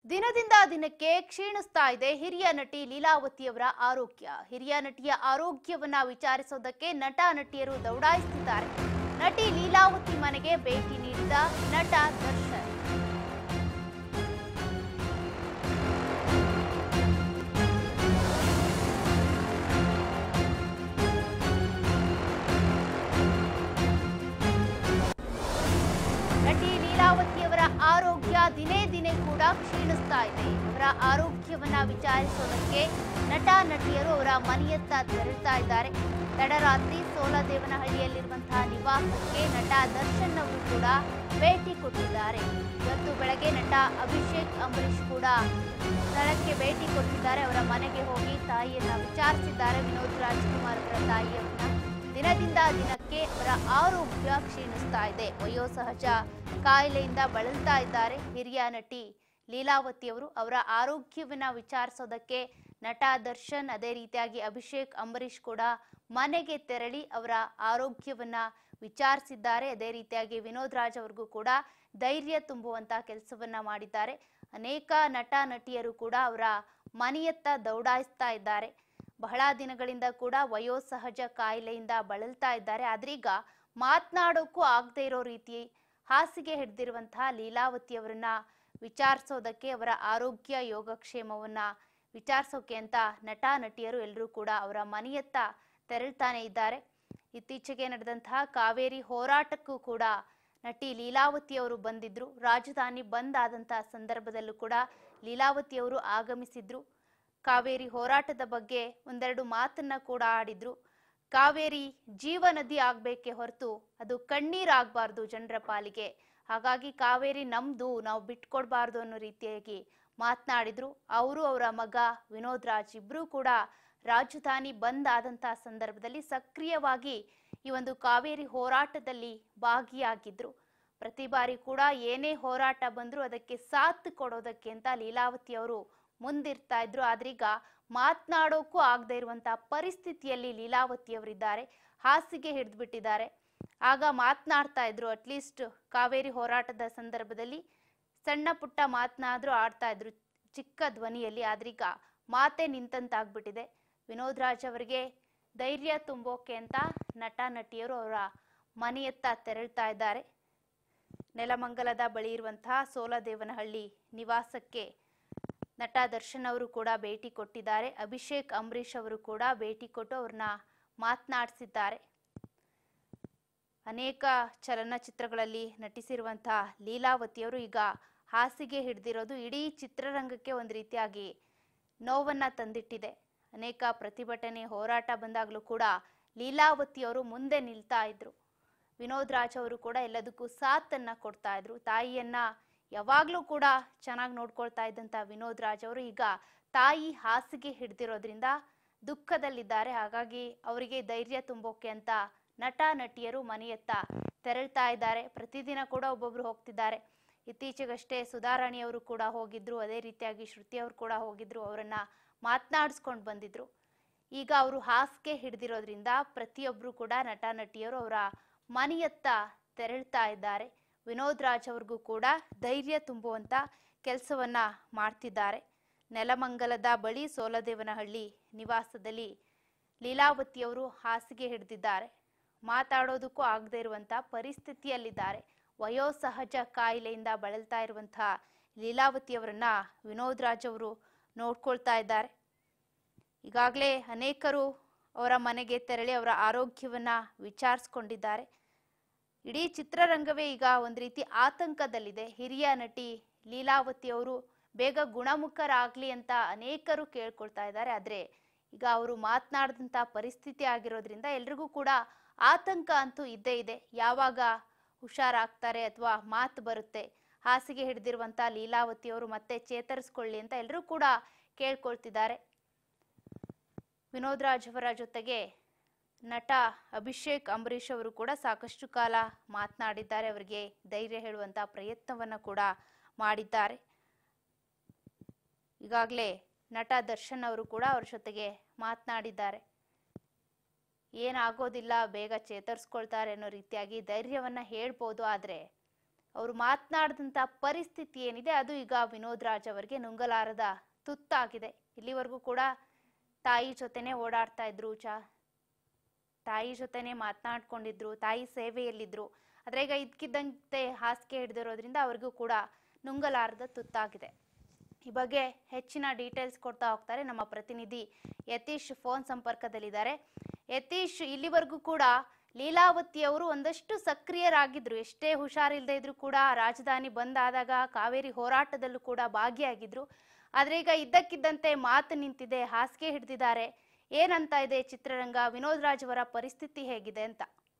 ದಿನದಿಂದ ದಿನಕ್ಕೆ ಕ್ಷೀಣಿಸ್ತಾ ಇದೆ ಹಿರಿಯ ನಟಿ ಲೀಲಾವತಿಯವರ ಆರೋಗ್ಯ ಹಿರಿಯ ನಟಿಯ ಆರೋಗ್ಯವನ್ನ ವಿಚಾರಿಸೋದಕ್ಕೆ ನಟ ನಟಿಯರು ದೌಡಾಯಿಸುತ್ತಿದ್ದಾರೆ ನಟಿ ಲೀಲಾವತಿ ಮನೆಗೆ ಭೇಟಿ ನೀಡಿದ ನಟ ದರ್ಶನ್ ನಟಿ ಲೀಲಾವತಿಯವರ ಆರೋಗ್ಯ ದಿನೇ ದಿನೇ ಕೂಡ ಕ್ಷೀಣಿಸ್ತಾ ಇದೆ ಅವರ ಆರೋಗ್ಯವನ್ನ ವಿಚಾರಿಸೋದಕ್ಕೆ ನಟ ನಟಿಯರು ಅವರ ಮನೆಯತ್ತ ತೆರಳ್ತಾ ಇದ್ದಾರೆ ತಡರಾತ್ರಿ ಸೋಲದೇವನಹಳ್ಳಿಯಲ್ಲಿರುವಂತಹ ನಿವಾಸಕ್ಕೆ ನಟ ದರ್ಶನ್ ಅವರು ಕೂಡ ಭೇಟಿ ಕೊಟ್ಟಿದ್ದಾರೆ ಇವತ್ತು ಬೆಳಗ್ಗೆ ನಟ ಅಭಿಷೇಕ್ ಅಂಬರೀಶ್ ಕೂಡ ಸ್ಥಳಕ್ಕೆ ಭೇಟಿ ಕೊಟ್ಟಿದ್ದಾರೆ ಅವರ ಮನೆಗೆ ಹೋಗಿ ತಾಯಿಯನ್ನ ವಿಚಾರಿಸಿದ್ದಾರೆ ವಿನೋದ್ ರಾಜ್ಕುಮಾರ್ ಅವರ ತಾಯಿಯನ್ನ ದಿನದಿಂದ ದಿನಕ್ಕೆ ಅವರ ಆರೋಗ್ಯ ಕ್ಷೀಣಿಸ್ತಾ ಇದೆ ವಯೋಸಹಜ ಕಾಯಿಲೆಯಿಂದ ಬಳಲ್ತಾ ಇದ್ದಾರೆ ಹಿರಿಯ ನಟಿ ಲೀಲಾವತಿ ಅವರು ಅವರ ಆರೋಗ್ಯವನ್ನ ವಿಚಾರಿಸೋದಕ್ಕೆ ನಟ ದರ್ಶನ್ ಅದೇ ರೀತಿಯಾಗಿ ಅಭಿಷೇಕ್ ಅಂಬರೀಶ್ ಕೂಡ ಮನೆಗೆ ತೆರಳಿ ಅವರ ಆರೋಗ್ಯವನ್ನ ವಿಚಾರಿಸಿದ್ದಾರೆ ಅದೇ ರೀತಿಯಾಗಿ ವಿನೋದ್ ರಾಜ್ ಅವ್ರಿಗೂ ಕೂಡ ಧೈರ್ಯ ತುಂಬುವಂತ ಕೆಲಸವನ್ನ ಮಾಡಿದ್ದಾರೆ ಅನೇಕ ನಟ ನಟಿಯರು ಕೂಡ ಅವರ ಮನೆಯತ್ತ ದೌಡಾಯಿಸ್ತಾ ಇದ್ದಾರೆ ಬಹಳ ದಿನಗಳಿಂದ ಕೂಡ ವಯೋಸಹಜ ಕಾಯಿಲೆಯಿಂದ ಬಳಲ್ತಾ ಇದ್ದಾರೆ ಆದ್ರೀಗ ಮಾತನಾಡೋಕ್ಕೂ ಆಗದೆ ಇರೋ ರೀತಿ ಹಾಸಿಗೆ ಹಿಡಿದಿರುವಂತಹ ಲೀಲಾವತಿ ಅವರನ್ನ ವಿಚಾರಿಸೋದಕ್ಕೆ ಅವರ ಆರೋಗ್ಯ ಯೋಗಕ್ಷೇಮವನ್ನ ವಿಚಾರಿಸೋಕೆ ಅಂತ ನಟ ನಟಿಯರು ಎಲ್ಲರೂ ಕೂಡ ಅವರ ಮನೆಯತ್ತ ತೆರಳ್ತಾನೆ ಇದ್ದಾರೆ ಇತ್ತೀಚೆಗೆ ನಡೆದಂತಹ ಕಾವೇರಿ ಹೋರಾಟಕ್ಕೂ ಕೂಡ ನಟಿ ಲೀಲಾವತಿ ಅವರು ಬಂದಿದ್ರು ರಾಜಧಾನಿ ಬಂದ್ ಆದಂತಹ ಸಂದರ್ಭದಲ್ಲೂ ಕೂಡ ಲೀಲಾವತಿ ಅವರು ಆಗಮಿಸಿದ್ರು ಕಾವೇರಿ ಹೋರಾಟದ ಬಗ್ಗೆ ಒಂದೆರಡು ಮಾತನ್ನ ಕೂಡ ಆಡಿದ್ರು ಕಾವೇರಿ ಜೀವ ನದಿ ಆಗ್ಬೇಕೆ ಹೊರತು ಅದು ಕಣ್ಣೀರಾಗಬಾರ್ದು ಜನರ ಪಾಲಿಗೆ ಹಾಗಾಗಿ ಕಾವೇರಿ ನಮ್ದು ನಾವು ಬಿಟ್ಕೊಡ್ಬಾರ್ದು ಅನ್ನೋ ರೀತಿಯಾಗಿ ಮಾತನಾಡಿದ್ರು ಅವರು ಅವರ ಮಗ ವಿನೋದ್ ರಾಜ್ ಇಬ್ರು ಕೂಡ ರಾಜಧಾನಿ ಬಂದ್ ಆದಂತಹ ಸಂದರ್ಭದಲ್ಲಿ ಸಕ್ರಿಯವಾಗಿ ಈ ಒಂದು ಕಾವೇರಿ ಹೋರಾಟದಲ್ಲಿ ಭಾಗಿಯಾಗಿದ್ರು ಪ್ರತಿ ಬಾರಿ ಕೂಡ ಏನೇ ಹೋರಾಟ ಬಂದ್ರು ಅದಕ್ಕೆ ಸಾಥ್ ಕೊಡೋದಕ್ಕೆ ಅಂತ ಲೀಲಾವತಿ ಅವರು ಮುಂದಿರ್ತಾ ಇದ್ರು ಆದ್ರೀಗ ಮಾತನಾಡೋಕ್ಕೂ ಆಗದೆ ಇರುವಂತಹ ಪರಿಸ್ಥಿತಿಯಲ್ಲಿ ಲೀಲಾವತಿ ಅವರಿದ್ದಾರೆ ಹಾಸಿಗೆ ಹಿಡಿದ್ಬಿಟ್ಟಿದ್ದಾರೆ ಆಗ ಮಾತನಾಡ್ತಾ ಇದ್ರು ಅಟ್ಲೀಸ್ಟ್ ಕಾವೇರಿ ಹೋರಾಟದ ಸಂದರ್ಭದಲ್ಲಿ ಸಣ್ಣ ಪುಟ್ಟ ಮಾತನಾದ್ರೂ ಆಡ್ತಾ ಇದ್ರು ಚಿಕ್ಕ ಧ್ವನಿಯಲ್ಲಿ ಆದ್ರೀಗ ಮಾತೆ ನಿಂತಂತಾಗ್ಬಿಟ್ಟಿದೆ ವಿನೋದ್ ರಾಜ್ ಅವರಿಗೆ ಧೈರ್ಯ ತುಂಬೋಕೆ ಅಂತ ನಟ ನಟಿಯರು ಅವರ ಮನೆಯತ್ತ ತೆರಳ್ತಾ ಇದ್ದಾರೆ ನೆಲಮಂಗಲದ ಬಳಿ ಇರುವಂತಹ ಸೋಲದೇವನಹಳ್ಳಿ ನಿವಾಸಕ್ಕೆ ನಟ ದರ್ಶನ್ ಅವರು ಕೂಡ ಭೇಟಿ ಕೊಟ್ಟಿದ್ದಾರೆ ಅಭಿಷೇಕ್ ಅಂಬರೀಶ್ ಅವರು ಕೂಡ ಭೇಟಿ ಕೊಟ್ಟು ಅವ್ರನ್ನ ಮಾತನಾಡಿಸಿದ್ದಾರೆ ಅನೇಕ ಚಲನಚಿತ್ರಗಳಲ್ಲಿ ನಟಿಸಿರುವಂತಹ ಲೀಲಾವತಿಯವರು ಈಗ ಹಾಸಿಗೆ ಹಿಡಿದಿರೋದು ಇಡೀ ಚಿತ್ರರಂಗಕ್ಕೆ ಒಂದು ರೀತಿಯಾಗಿ ನೋವನ್ನ ತಂದಿಟ್ಟಿದೆ ಅನೇಕ ಪ್ರತಿಭಟನೆ ಹೋರಾಟ ಬಂದಾಗಲೂ ಕೂಡ ಲೀಲಾವತಿಯವರು ಮುಂದೆ ನಿಲ್ತಾ ಇದ್ರು ವಿನೋದ್ ರಾಜ್ ಅವರು ಕೂಡ ಎಲ್ಲದಕ್ಕೂ ಸಾಥನ್ನ ಕೊಡ್ತಾ ಇದ್ರು ತಾಯಿಯನ್ನ ಯಾವಾಗ್ಲೂ ಕೂಡ ಚೆನ್ನಾಗಿ ನೋಡ್ಕೊಳ್ತಾ ಇದ್ದಂತ ವಿನೋದ್ ರಾಜ್ ಅವರು ಈಗ ತಾಯಿ ಹಾಸಿಗೆ ಹಿಡ್ದಿರೋದ್ರಿಂದ ದುಃಖದಲ್ಲಿದ್ದಾರೆ ಹಾಗಾಗಿ ಅವರಿಗೆ ಧೈರ್ಯ ತುಂಬೋಕೆ ಅಂತ ನಟ ನಟಿಯರು ಮನೆಯತ್ತ ತೆರಳ್ತಾ ಇದ್ದಾರೆ ಪ್ರತಿದಿನ ಕೂಡ ಒಬ್ಬೊಬ್ರು ಹೋಗ್ತಿದ್ದಾರೆ ಇತ್ತೀಚೆಗಷ್ಟೇ ಸುಧಾರಾಣಿಯವರು ಕೂಡ ಹೋಗಿದ್ರು ಅದೇ ರೀತಿಯಾಗಿ ಶ್ರುತಿ ಅವರು ಕೂಡ ಹೋಗಿದ್ರು ಅವರನ್ನ ಮಾತನಾಡಿಸ್ಕೊಂಡು ಬಂದಿದ್ರು ಈಗ ಅವರು ಹಾಸಿಗೆ ಹಿಡಿದಿರೋದ್ರಿಂದ ಪ್ರತಿಯೊಬ್ರು ಕೂಡ ನಟ ನಟಿಯರು ಅವರ ಮನೆಯತ್ತ ತೆರಳ್ತಾ ಇದ್ದಾರೆ ವಿನೋದ್ ರಾಜ್ ಅವ್ರಿಗೂ ಕೂಡ ಧೈರ್ಯ ತುಂಬುವಂತ ಕೆಲಸವನ್ನ ಮಾಡ್ತಿದ್ದಾರೆ ನೆಲಮಂಗಲದ ಬಳಿ ಸೋಲದೇವನಹಳ್ಳಿ ನಿವಾಸದಲ್ಲಿ ಲೀಲಾವತಿಯವರು ಹಾಸಿಗೆ ಹಿಡಿದಿದ್ದಾರೆ ಮಾತಾಡೋದಕ್ಕೂ ಆಗದೆ ಇರುವಂತ ಪರಿಸ್ಥಿತಿಯಲ್ಲಿದ್ದಾರೆ ವಯೋಸಹಜ ಕಾಯಿಲೆಯಿಂದ ಬಳಲ್ತಾ ಇರುವಂತಹ ಲೀಲಾವತಿಯವರನ್ನ ವಿನೋದ್ ರಾಜ್ ಅವರು ನೋಡ್ಕೊಳ್ತಾ ಇದ್ದಾರೆ ಈಗಾಗಲೇ ಅನೇಕರು ಅವರ ಮನೆಗೆ ತೆರಳಿ ಅವರ ಆರೋಗ್ಯವನ್ನ ವಿಚಾರಿಸ್ಕೊಂಡಿದ್ದಾರೆ ಇಡೀ ಚಿತ್ರರಂಗವೇ ಈಗ ಒಂದು ರೀತಿ ಆತಂಕದಲ್ಲಿದೆ ಹಿರಿಯ ನಟಿ ಲೀಲಾವತಿ ಅವರು ಬೇಗ ಗುಣಮುಖರಾಗ್ಲಿ ಅಂತ ಅನೇಕರು ಕೇಳ್ಕೊಳ್ತಾ ಇದ್ದಾರೆ ಆದ್ರೆ ಈಗ ಅವರು ಮಾತನಾಡಿದಂತ ಪರಿಸ್ಥಿತಿ ಆಗಿರೋದ್ರಿಂದ ಎಲ್ರಿಗೂ ಕೂಡ ಆತಂಕ ಅಂತೂ ಇದ್ದೇ ಇದೆ ಯಾವಾಗ ಹುಷಾರಾಗ್ತಾರೆ ಅಥವಾ ಮಾತು ಬರುತ್ತೆ ಹಾಸಿಗೆ ಹಿಡಿದಿರುವಂತ ಲೀಲಾವತಿ ಅವರು ಮತ್ತೆ ಚೇತರಿಸ್ಕೊಳ್ಳಿ ಅಂತ ಎಲ್ಲರೂ ಕೂಡ ಕೇಳ್ಕೊಳ್ತಿದ್ದಾರೆ ವಿನೋದ್ ರಾಜ್ ಅವರ ಜೊತೆಗೆ ನಟ ಅಭಿಷೇಕ್ ಅಂಬರೀಶ್ ಅವರು ಕೂಡ ಸಾಕಷ್ಟು ಕಾಲ ಮಾತನಾಡಿದ್ದಾರೆ ಅವರಿಗೆ ಧೈರ್ಯ ಹೇಳುವಂತ ಪ್ರಯತ್ನವನ್ನ ಕೂಡ ಮಾಡಿದ್ದಾರೆ ಈಗಾಗಲೇ ನಟ ದರ್ಶನ್ ಅವರು ಕೂಡ ಅವ್ರ ಜೊತೆಗೆ ಮಾತನಾಡಿದ್ದಾರೆ ಏನಾಗೋದಿಲ್ಲ ಬೇಗ ಚೇತರಿಸ್ಕೊಳ್ತಾರೆ ಅನ್ನೋ ರೀತಿಯಾಗಿ ಧೈರ್ಯವನ್ನ ಹೇಳ್ಬೋದು ಆದ್ರೆ ಅವರು ಮಾತನಾಡಿದಂಥ ಪರಿಸ್ಥಿತಿ ಏನಿದೆ ಅದು ಈಗ ವಿನೋದ್ ರಾಜ್ ಅವರಿಗೆ ನುಂಗಲಾರದ ತುತ್ತಾಗಿದೆ ಇಲ್ಲಿವರೆಗೂ ಕೂಡ ತಾಯಿ ಜೊತೆನೆ ಓಡಾಡ್ತಾ ಇದ್ರು ಚಾ ತಾಯಿ ಜೊತೆನೆ ಮಾತನಾಡ್ಕೊಂಡಿದ್ರು ತಾಯಿ ಸೇವೆಯಲ್ಲಿದ್ರು ಆದ್ರೆ ಈಗ ಇದ್ಕಿದ್ದಂತೆ ಹಾಸಿಗೆ ಹಿಡಿದಿರೋದ್ರಿಂದ ಅವ್ರಿಗೂ ಕೂಡ ನುಂಗಲಾರದ ತುತ್ತಾಗಿದೆ ಈ ಬಗ್ಗೆ ಹೆಚ್ಚಿನ ಡೀಟೇಲ್ಸ್ ಕೊಡ್ತಾ ಹೋಗ್ತಾರೆ ನಮ್ಮ ಪ್ರತಿನಿಧಿ ಯತೀಶ್ ಫೋನ್ ಸಂಪರ್ಕದಲ್ಲಿದ್ದಾರೆ ಯತೀಶ್ ಇಲ್ಲಿವರೆಗೂ ಕೂಡ ಲೀಲಾವತಿ ಅವರು ಒಂದಷ್ಟು ಸಕ್ರಿಯರಾಗಿದ್ರು ಎಷ್ಟೇ ಹುಷಾರಿಲ್ಲದೆ ಇದ್ರು ಕೂಡ ರಾಜಧಾನಿ ಬಂದ್ ಆದಾಗ ಕಾವೇರಿ ಹೋರಾಟದಲ್ಲೂ ಕೂಡ ಭಾಗಿಯಾಗಿದ್ರು ಆದ್ರೆ ಈಗ ಇದ್ದಕ್ಕಿದ್ದಂತೆ ಮಾತು ನಿಂತಿದೆ ಹಾಸಿಗೆ ಹಿಡಿದಿದ್ದಾರೆ ಏನಂತ ಇದೆ ಚಿತ್ರರಂಗ ವಿನೋದ್ ರಾಜ್ ಅವರ ಪರಿಸ್ಥಿತಿ ಹೇಗಿದೆ ಅಂತ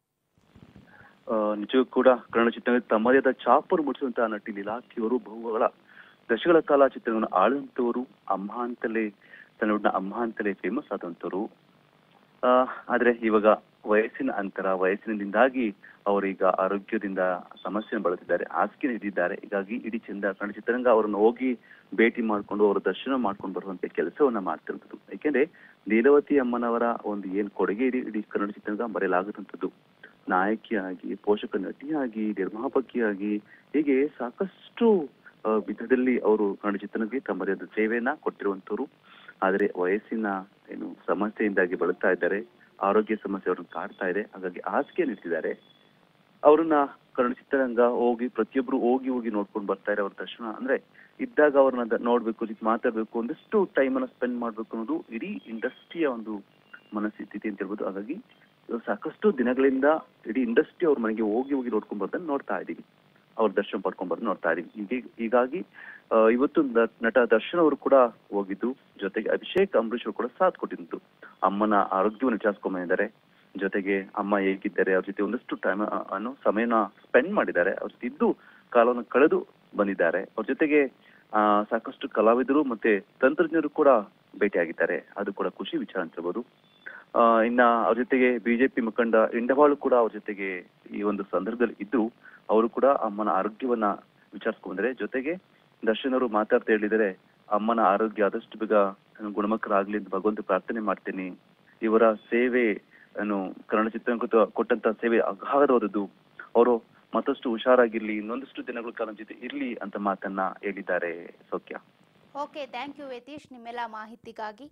ಆ, ನಿಜವೂ ಕೂಡ ಕನ್ನಡ ಚಿತ್ರರಂಗದ ತಮ್ಮದೇ ಆದ ಚಾಪರು ಮುಡಿಸುವಂತಹ ನಟಿ ಲೀಲಾಕಿಯವರು ಬಹುಗಳ ದಶಕಗಳ ಕಾಲ ಚಿತ್ರವನ್ನು ಆಳಿದಂಥವರು ಅಮ್ಮ ಅಂತಲೇ ತನ್ನ ಅಮ್ಮ ಅಂತಲೇ ಫೇಮಸ್ ಆದಂಥವ್ರು ಆ, ಆದ್ರೆ ಇವಾಗ ವಯಸ್ಸಿನ ಅಂತರ ವಯಸ್ಸಿನಿಂದಾಗಿ ಅವರೀಗ ಆರೋಗ್ಯದಿಂದ ಸಮಸ್ಯೆ ಬಳಲಿದ್ದಾರೆ ಹಾಸಿಗೆ ಹಿಡಿದಿದ್ದಾರೆ ಹೀಗಾಗಿ ಇಡೀ ಚಂದ ಕನ್ನಡ ಚಿತ್ರರಂಗ ಅವರನ್ನು ಹೋಗಿ ಭೇಟಿ ಮಾಡ್ಕೊಂಡು ಅವರ ದರ್ಶನ ಮಾಡ್ಕೊಂಡು ಬರುವಂತೆ ಕೆಲಸವನ್ನ ಮಾಡ್ತಿರುವಂಥದ್ದು ಯಾಕೆಂದ್ರೆ ಲೀಲಾವತಿ ಅಮ್ಮನವರ ಒಂದು ಏನ್ ಕೊಡುಗೆ ಇಡೀ ಇಡೀ ಕನ್ನಡ ಚಿತ್ರರಂಗ ಮರೆಯಲಾಗದಂಥದ್ದು ನಾಯಕಿಯಾಗಿ ಪೋಷಕ ನಟಿಯಾಗಿ ನಿರ್ಮಾಪಕಿಯಾಗಿ ಹೀಗೆ ಸಾಕಷ್ಟು ಆ, ವಿಧದಲ್ಲಿ ಅವರು ಕನ್ನಡ ಚಿತ್ರಕ್ಕೆ ತಮ್ಮದೇ ಆದ ಸೇವೆಯನ್ನ ಕೊಟ್ಟಿರುವಂತವ್ರು ಆದರೆ ವಯಸ್ಸಿನ ಏನು ಸಮಸ್ಯೆಯಿಂದಾಗಿ ಬಳಲ್ತಾ ಇದ್ದಾರೆ ಆರೋಗ್ಯ ಸಮಸ್ಯೆ ಅವ್ರನ್ನ ಕಾಡ್ತಾ ಇದೆ ಹಾಗಾಗಿ ಹಾಸಿಗೆ ನಿಂತಿದ್ದಾರೆ ಅವ್ರನ್ನ ಕನ್ನಡ ಚಿತ್ರರಂಗ ಹೋಗಿ ಪ್ರತಿಯೊಬ್ರು ಹೋಗಿ ಹೋಗಿ ನೋಡ್ಕೊಂಡು ಬರ್ತಾ ಇದ್ದಾರೆ ಅವ್ರ ದರ್ಶನ ಅಂದ್ರೆ ಇದ್ದಾಗ ಅವ್ರನ್ನ ದ- ನೋಡ್ಬೇಕು ಜೊತೆ ಮಾತಾಡ್ಬೇಕು ಒಂದಷ್ಟು ಟೈಮ್ ಅನ್ನ ಸ್ಪೆಂಡ್ ಮಾಡ್ಬೇಕು ಅನ್ನೋದು ಇಡೀ ಇಂಡಸ್ಟ್ರಿಯ ಒಂದು ಮನಸ್ಥಿತಿ ಅಂತ ಹೇಳ್ಬೋದು ಹಾಗಾಗಿ ಇವಾಗ ಸಾಕಷ್ಟು ದಿನಗಳಿಂದ ಇಡೀ ಇಂಡಸ್ಟ್ರಿ ಅವ್ರ ಮನೆಗೆ ಹೋಗಿ ಹೋಗಿ ನೋಡ್ಕೊಂಡ್ ಬರ್ದನ್ನ ನೋಡ್ತಾ ಇದೀವಿ ಅವ್ರ ದರ್ಶನ ಪಡ್ಕೊಂಡ್ ಬರ್ದು ನೋಡ್ತಾ ಇದೀವಿ ಹೀಗೆ ಹೀಗಾಗಿ ಆ, ಇವತ್ತು ನ- ನಟ ದರ್ಶನ್ ಅವರು ಕೂಡ ಹೋಗಿದ್ದು ಜೊತೆಗೆ ಅಭಿಷೇಕ್ ಅಂಬರೀಶ್ ಅವರು ಕೂಡ ಸಾಥ್ ಕೊಟ್ಟಿದ್ದು ಅಮ್ಮನ ಆರೋಗ್ಯವನ್ನು ವಿಚಾರಿಸ್ಕೊಂಡ್ ಬಂದಿದ್ದಾರೆ ಜೊತೆಗೆ ಅಮ್ಮ ಹೇಗಿದ್ದಾರೆ ಅವ್ರ ಜೊತೆ ಒಂದಷ್ಟು ಟೈಮ್ ಅನ್ನೋ ಸಮಯನ ಸ್ಪೆಂಡ್ ಮಾಡಿದ್ದಾರೆ ಅವ್ರ ಜೊತೆ ಇದ್ದು ಕಾಲವನ್ನು ಕಳೆದು ಬಂದಿದ್ದಾರೆ ಅವ್ರ ಜೊತೆಗೆ ಆ ಸಾಕಷ್ಟು ಕಲಾವಿದರು ಮತ್ತೆ ತಂತ್ರಜ್ಞರು ಕೂಡ ಭೇಟಿಯಾಗಿದ್ದಾರೆ ಅದು ಕೂಡ ಖುಷಿ ವಿಚಾರ ಅಂತ ಹೇಳ್ಬೋದು ಆ, ಇನ್ನ ಅವ್ರ ಜೊತೆಗೆ ಬಿಜೆಪಿ ಮುಖಂಡ ಇಂಡವಾಳು ಕೂಡ ಅವ್ರ ಜೊತೆಗೆ ಈ ಒಂದು ಸಂದರ್ಭದಲ್ಲಿ ಇದ್ದು ಅವರು ಕೂಡ ಅಮ್ಮನ ಆರೋಗ್ಯವನ್ನ ವಿಚಾರಿಸ್ಕೊಂಡ್ರೆ ಜೊತೆಗೆ ದರ್ಶನ್ ಅವರು ಮಾತಾಡ್ತಾ ಹೇಳಿದರೆ ಅಮ್ಮನ ಆರೋಗ್ಯ ಆದಷ್ಟು ಬೇಗ ಗುಣಮುಖರಾಗ್ಲಿ ಅಂತ ಭಗವಂತ ಪ್ರಾರ್ಥನೆ ಮಾಡ್ತೀನಿ ಇವರ ಸೇವೆ ಏನು ಕನ್ನಡ ಚಿತ್ರರಂಗ ಕೊಟ್ಟಂತ ಸೇವೆ ಅಗಾಧವಾದದ್ದು ಅವರು ಮತ್ತಷ್ಟು ಹುಷಾರಾಗಿರ್ಲಿ ಇನ್ನೊಂದಷ್ಟು ದಿನಗಳ ಕಾಲ ನಮ್ ಜೊತೆ ಇರ್ಲಿ ಅಂತ ಮಾತನ್ನ ಹೇಳಿದ್ದಾರೆ ಸೌಖ್ಯ ಓಕೆ ಥ್ಯಾಂಕ್ ಯು ಯತೀಶ್ ನಿಮ್ಮೆಲ್ಲ ಮಾಹಿತಿಗಾಗಿ